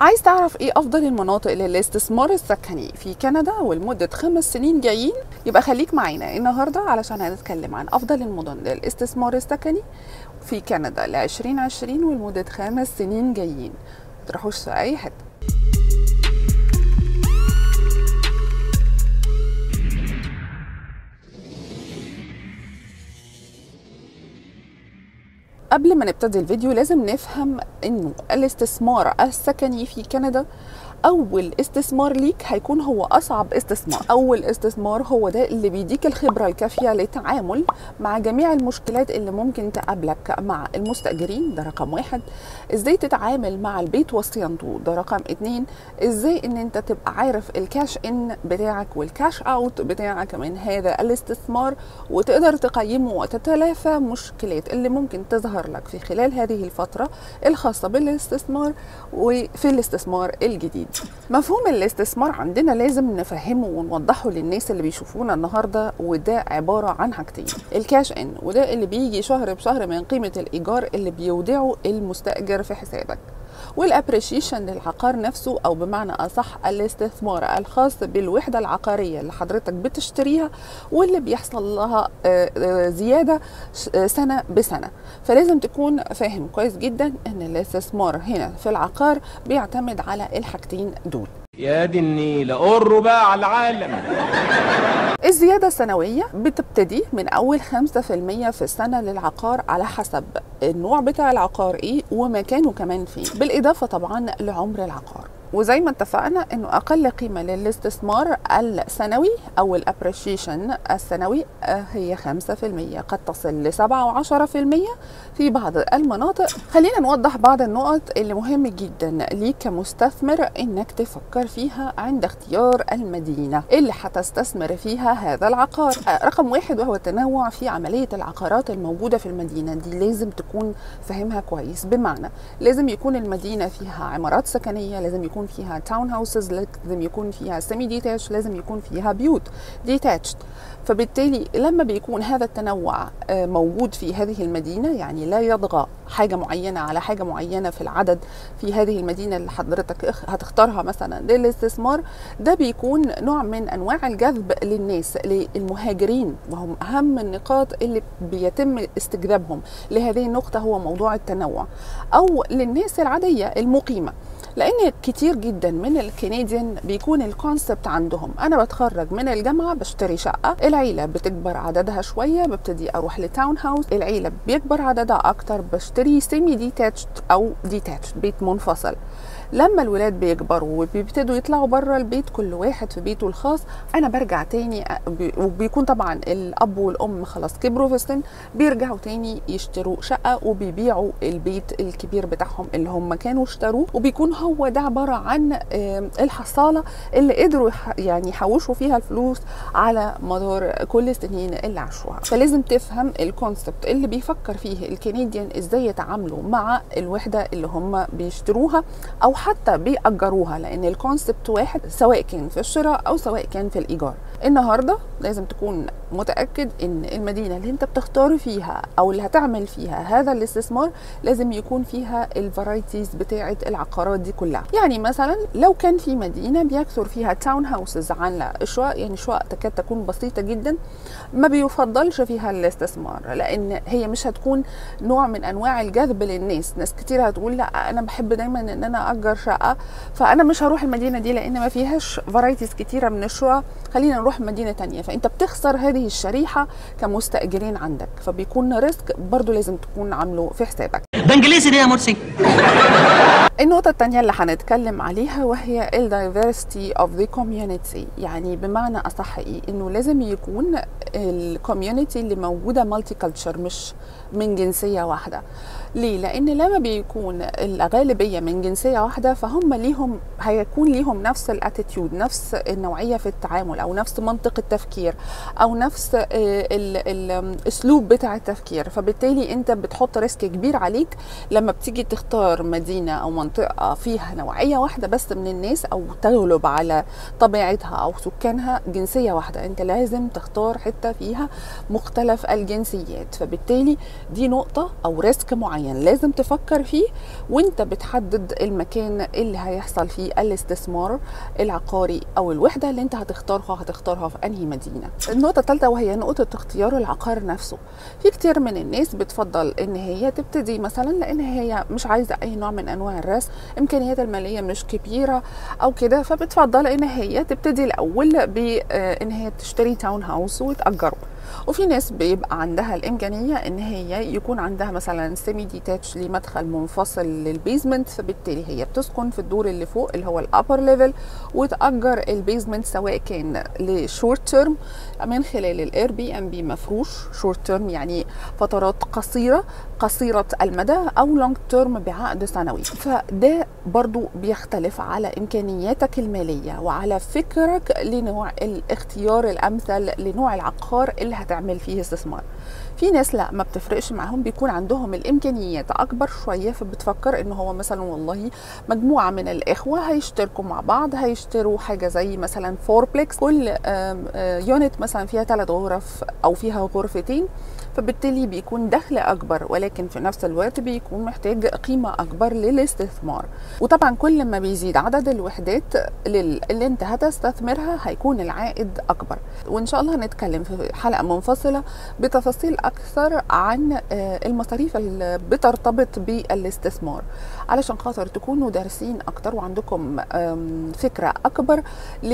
عايز تعرف ايه افضل المناطق للاستثمار السكني في كندا ولمده خمس سنين جايين يبقى خليك معانا النهارده علشان هنتكلم عن افضل المدن للاستثمار السكني في كندا ل 2020 ولمده خمس سنين جايين متروحوش في اي حته قبل ما نبتدي الفيديو لازم نفهم انه الاستثمار السكني في كندا اول استثمار ليك هيكون هو اصعب استثمار اول استثمار هو ده اللي بيديك الخبره الكافيه للتعامل مع جميع المشكلات اللي ممكن تقابلك مع المستاجرين ده رقم واحد ازاي تتعامل مع البيت وصيانته ده رقم اتنين ازاي ان انت تبقى عارف الكاش ان بتاعك والكاش اوت بتاعك من هذا الاستثمار وتقدر تقيمه وتتلافى مشكلات اللي ممكن تظهر لك في خلال هذه الفتره الخاصه بالاستثمار وفي الاستثمار الجديد مفهوم الاستثمار عندنا لازم نفهمه ونوضحه للناس اللي بيشوفونا النهارده وده عباره عن حاجتين الكاش ان وده اللي بيجي شهر بشهر من قيمه الايجار اللي بيودعه المستاجر في حسابك والابريشيشن للعقار نفسه او بمعنى اصح الاستثمار الخاص بالوحده العقاريه اللي حضرتك بتشتريها واللي بيحصل لها زياده سنه بسنه فلازم تكون فاهم كويس جدا ان الاستثمار هنا في العقار بيعتمد على الحاجتين دول يا دي النيل قروا بقى على العالم الزيادة السنوية بتبتدي من أول 5% في السنة للعقار على حسب النوع بتاع العقار إيه ومكانه كمان فين بالإضافة طبعا لعمر العقار وزي ما اتفقنا انه اقل قيمه للاستثمار السنوي او الابريشيشن السنوي هي 5% قد تصل ل 7 و10% في بعض المناطق خلينا نوضح بعض النقط اللي مهم جدا ليك كمستثمر انك تفكر فيها عند اختيار المدينه اللي هتستثمر فيها هذا العقار رقم واحد وهو التنوع في عمليه العقارات الموجوده في المدينه دي لازم تكون فاهمها كويس بمعنى لازم يكون المدينه فيها عمارات سكنيه لازم يكون يكون فيها تاون هاوسز لازم يكون فيها سيمي ديتاش لازم يكون فيها بيوت ديتاتشد فبالتالي لما بيكون هذا التنوع موجود في هذه المدينه يعني لا يطغى حاجه معينه على حاجه معينه في العدد في هذه المدينه اللي حضرتك هتختارها مثلا للاستثمار ده بيكون نوع من انواع الجذب للناس للمهاجرين وهم اهم النقاط اللي بيتم استجذابهم لهذه النقطه هو موضوع التنوع او للناس العاديه المقيمه لان كتير جدا من الكنديان بيكون الكونسبت عندهم انا بتخرج من الجامعه بشتري شقه العيله بتكبر عددها شويه ببتدي اروح لتاون هاوس العيله بيكبر عددها اكتر بشتري سيمي ديتاتشد او ديتاتشد بيت منفصل لما الولاد بيكبروا وبيبتدوا يطلعوا بره البيت كل واحد في بيته الخاص انا برجع تاني وبيكون طبعا الاب والام خلاص كبروا في السن بيرجعوا تاني يشتروا شقه وبيبيعوا البيت الكبير بتاعهم اللي هم كانوا اشتروه وبيكون هو ده عباره عن الحصاله اللي قدروا يعني يحوشوا فيها الفلوس على مدار كل السنين اللي عاشوها فلازم تفهم الكونسبت اللي بيفكر فيه الكنديان ازاي يتعاملوا مع الوحده اللي هم بيشتروها او حتى بيأجروها لأن الكونسبت واحد سواء كان في الشراء أو سواء كان في الإيجار النهاردة لازم تكون متأكد إن المدينة اللي أنت بتختار فيها أو اللي هتعمل فيها هذا الاستثمار لازم يكون فيها الفرايتيز بتاعة العقارات دي كلها يعني مثلا لو كان في مدينة بيكثر فيها تاون هاوسز على الشقق يعني شقق تكاد تكون بسيطة جدا ما بيفضلش فيها الاستثمار لأن هي مش هتكون نوع من أنواع الجذب للناس ناس كتير هتقول لا أنا بحب دايما إن أنا أجر شقة فأنا مش هروح المدينة دي لأن ما فيهاش فرايتيز كتيرة من الشقق خلينا نروح مدينة تانية فأنت بتخسر هذه الشريحة كمستأجرين عندك فبيكون ريسك برضو لازم تكون عامله في حسابك ده انجليزي دي يا مرسي النقطة التانية اللي هنتكلم عليها وهي ال diversity of the community يعني بمعنى أصح إيه إنه لازم يكون الكوميونتي اللي موجودة مالتي كلتشر مش من جنسية واحدة ليه؟ لأن لما بيكون الغالبية من جنسية واحدة فهم ليهم هيكون ليهم نفس الاتيتيود نفس النوعية في التعامل أو نفس منطق التفكير أو نفس الأسلوب بتاع التفكير فبالتالي أنت بتحط ريسك كبير عليك لما بتيجي تختار مدينة أو منطقة فيها نوعية واحدة بس من الناس أو تغلب على طبيعتها أو سكانها جنسية واحدة أنت لازم تختار حتة فيها مختلف الجنسيات فبالتالي دي نقطة أو ريسك معين لازم تفكر فيه وانت بتحدد المكان اللي هيحصل فيه الاستثمار العقاري أو الوحدة اللي انت هتختارها هتختارها في أنهي مدينة النقطة الثالثة وهي نقطة اختيار العقار نفسه في كتير من الناس بتفضل ان هي تبتدي مثلا لان هي مش عايزة أي نوع من أنواع الرسم إمكانيات المالية مش كبيرة أو كده فبتفضل ان هي تبتدي الأول بان هي تشتري تاون هاوس وتأجره وفي ناس بيبقى عندها الامكانيه ان هي يكون عندها مثلا سيمي ديتاتش لمدخل منفصل للبيزمنت فبالتالي هي بتسكن في الدور اللي فوق اللي هو الابر ليفل وتاجر البيزمنت سواء كان لشورت تيرم من خلال الاير بي ام بي مفروش شورت تيرم يعني فترات قصيره قصيره المدى او لونج تيرم بعقد سنوي فده برضو بيختلف على امكانياتك الماليه وعلى فكرك لنوع الاختيار الامثل لنوع العقار اللي هتعمل فيه استثمار في ناس لا ما بتفرقش معاهم بيكون عندهم الامكانيات اكبر شويه فبتفكر ان هو مثلا والله مجموعه من الاخوه هيشتركوا مع بعض هيشتروا حاجه زي مثلا فوربلكس كل يونت مثلا فيها ثلاث غرف او فيها غرفتين فبالتالي بيكون دخل اكبر ولكن في نفس الوقت بيكون محتاج قيمه اكبر للاستثمار وطبعا كل ما بيزيد عدد الوحدات اللي انت هتستثمرها هيكون العائد اكبر وان شاء الله هنتكلم في حلقه منفصله بتفاصيل اكثر عن المصاريف اللي بترتبط بالاستثمار علشان خاطر تكونوا دارسين اكتر وعندكم فكره اكبر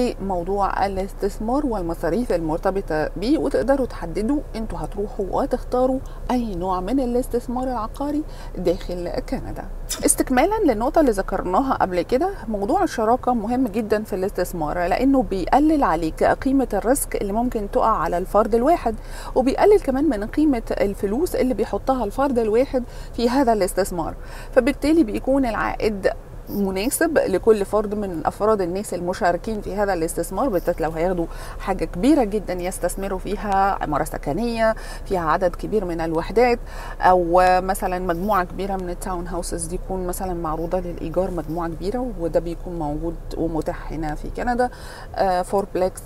لموضوع الاستثمار والمصاريف المرتبطه بيه وتقدروا تحددوا انتوا هتروحوا وتختاروا اي نوع من الاستثمار العقاري داخل كندا استكمالا للنقطه اللي ذكرناها قبل كده موضوع الشراكه مهم جدا في الاستثمار لانه بيقلل عليك قيمه الريسك اللي ممكن تقع على الفرد الواحد وبيقلل كمان من قيمه الفلوس اللي بيحطها الفرد الواحد في هذا الاستثمار فبالتالي بيكون العائد مناسب لكل فرد من افراد الناس المشاركين في هذا الاستثمار بالذات لو هياخدوا حاجه كبيره جدا يستثمروا فيها عماره سكنيه فيها عدد كبير من الوحدات او مثلا مجموعه كبيره من التاون هاوسز دي يكون مثلا معروضه للايجار مجموعه كبيره وده بيكون موجود ومتاح هنا في كندا فوربلكس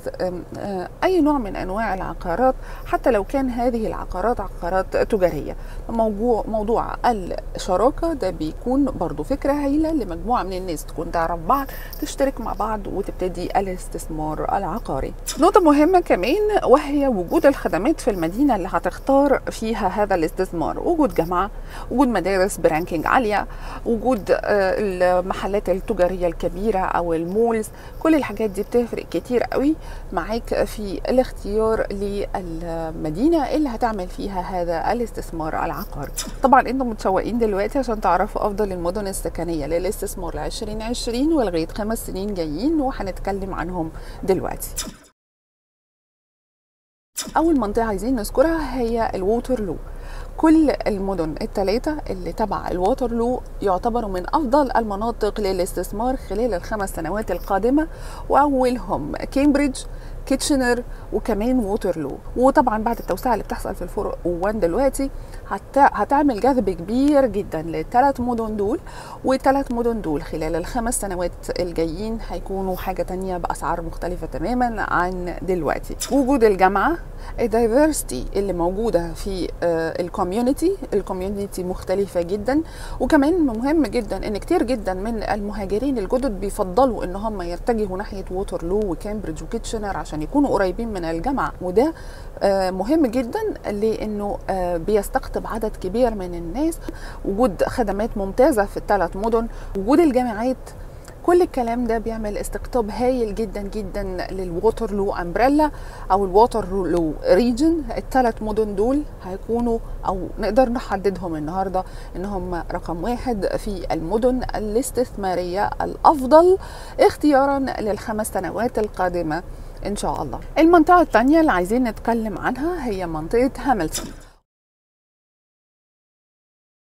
اي نوع من انواع العقارات حتى لو كان هذه العقارات عقارات تجاريه موضوع موضوع الشراكه ده بيكون برضو فكره هايله لمجموعه مجموعه من الناس تكون تعرف بعض تشترك مع بعض وتبتدي الاستثمار العقاري نقطه مهمه كمان وهي وجود الخدمات في المدينه اللي هتختار فيها هذا الاستثمار وجود جامعه وجود مدارس برانكينج عاليه وجود المحلات التجاريه الكبيره او المولز كل الحاجات دي بتفرق كتير قوي معاك في الاختيار للمدينه اللي هتعمل فيها هذا الاستثمار العقاري طبعا انتم متشوقين دلوقتي عشان تعرفوا افضل المدن السكنيه للاستثمار الاستثمار ل 2020 ولغايه خمس سنين جايين وهنتكلم عنهم دلوقتي. أول منطقة عايزين نذكرها هي الووترلو كل المدن الثلاثة اللي تبع الووترلو يعتبروا من أفضل المناطق للاستثمار خلال الخمس سنوات القادمة وأولهم كامبريدج كيتشنر وكمان ووترلو وطبعا بعد التوسعه اللي بتحصل في الفرق 1 دلوقتي هت... هتعمل جذب كبير جدا للثلاث مدن دول والثلاث مدن دول خلال الخمس سنوات الجايين هيكونوا حاجه تانية باسعار مختلفه تماما عن دلوقتي وجود الجامعه الدايفرستي اللي موجوده في الكوميونتي الكوميونتي مختلفه جدا وكمان مهم جدا ان كتير جدا من المهاجرين الجدد بيفضلوا ان هم يتجهوا ناحيه ووترلو وكامبريدج وكيتشنر عشان يكونوا قريبين من الجامعه وده مهم جدا لانه بيستقطب عدد كبير من الناس وجود خدمات ممتازه في الثلاث مدن وجود الجامعات كل الكلام ده بيعمل استقطاب هايل جدا جدا للووترلو امبريلا او الووترلو ريجن الثلاث مدن دول هيكونوا او نقدر نحددهم النهارده ان هم رقم واحد في المدن الاستثماريه الافضل اختيارا للخمس سنوات القادمه ان شاء الله المنطقه الثانيه اللي عايزين نتكلم عنها هي منطقه هاملتون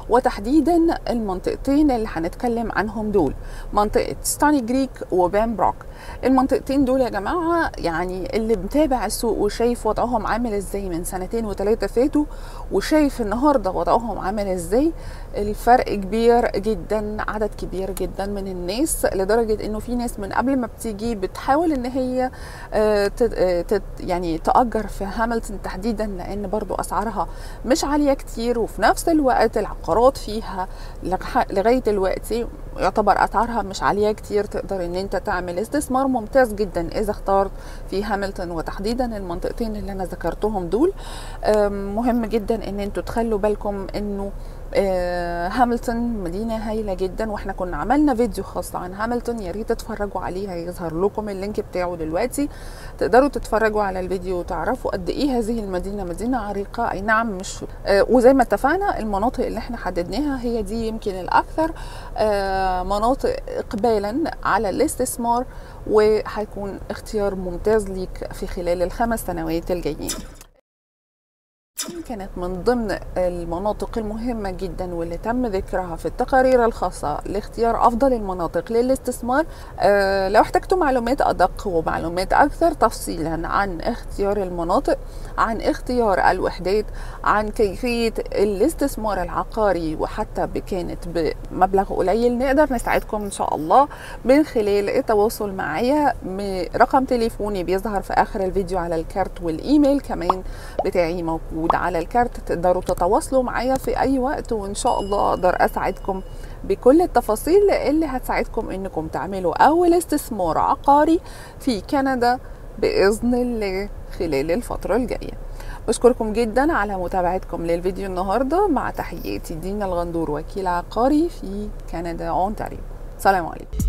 وتحديدا المنطقتين اللي هنتكلم عنهم دول منطقة ستاني جريك وبان بروك المنطقتين دول يا جماعة يعني اللي متابع السوق وشايف وضعهم عامل ازاي من سنتين وثلاثة فاتوا وشايف النهاردة وضعهم عامل ازاي الفرق كبير جدا عدد كبير جدا من الناس لدرجة انه في ناس من قبل ما بتيجي بتحاول ان هي آه، تت- آه، تت- يعني تأجر في هاملتون تحديدا لان برضو اسعارها مش عالية كتير وفي نفس الوقت العقارات فيها لغ- لغاية دلوقتي يعتبر اسعارها مش عالية كتير تقدر ان انت تعمل استثمار ممتاز جدا اذا اخترت في هاملتون وتحديدا المنطقتين اللي انا ذكرتهم دول آم، مهم جدا ان انتوا تخلوا بالكم انه آه، هاملتون مدينة هايلة جدا واحنا كنا عملنا فيديو خاص عن هاملتون يا ريت تتفرجوا عليه هيظهر لكم اللينك بتاعه دلوقتي تقدروا تتفرجوا على الفيديو وتعرفوا قد ايه هذه المدينة مدينة عريقة اي نعم مش آه، وزي ما اتفقنا المناطق اللي احنا حددناها هي دي يمكن الاكثر آه، مناطق اقبالا على الاستثمار وهيكون اختيار ممتاز ليك في خلال الخمس سنوات الجايين كانت من ضمن المناطق المهمة جدا واللي تم ذكرها في التقارير الخاصة لاختيار أفضل المناطق للاستثمار آه، لو احتجتوا معلومات أدق ومعلومات أكثر تفصيلا عن اختيار المناطق عن اختيار الوحدات عن كيفية الاستثمار العقاري وحتى كانت بمبلغ قليل نقدر نساعدكم إن شاء الله من خلال التواصل معايا رقم تليفوني بيظهر في آخر الفيديو على الكارت والإيميل كمان بتاعي موجود على الكارت تقدروا تتواصلوا معايا في اي وقت وان شاء الله اقدر اساعدكم بكل التفاصيل اللي هتساعدكم انكم تعملوا اول استثمار عقاري في كندا باذن الله خلال الفتره الجايه بشكركم جدا على متابعتكم للفيديو النهارده مع تحياتي دينا الغندور وكيل عقاري في كندا اونتاريو سلام عليكم